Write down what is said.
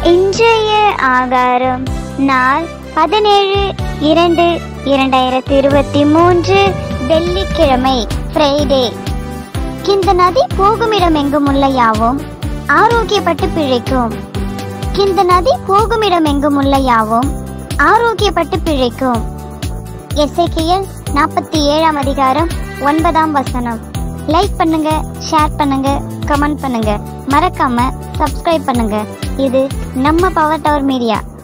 இன்றைய ஆகாரம் நாள் பதினேழு இரண்டு இரண்டாயிரத்தி இருபத்தி மூன்று வெள்ளிக்கிழமை ஃப்ரைடே இந்த நதி போகுமிடம் எங்கும் உள்ள யாவும் ஆரோக்கியப்பட்டு பிழைக்கும் இந்த நதி போகுமிடம் எங்கும் உள்ள யாவும் ஆரோக்கியப்பட்டு பிழைக்கும் எஸ்ஐகிஎல் நாற்பத்தி ஏழாம் அதிகாரம் ஒன்பதாம் வசனம் லைக் பண்ணுங்க ஷேர் பண்ணுங்க கமெண்ட் பண்ணுங்க மறக்காம சப்ஸ்கிரைப் பண்ணுங்க இது நம்ம பவர் டவர் மீடியா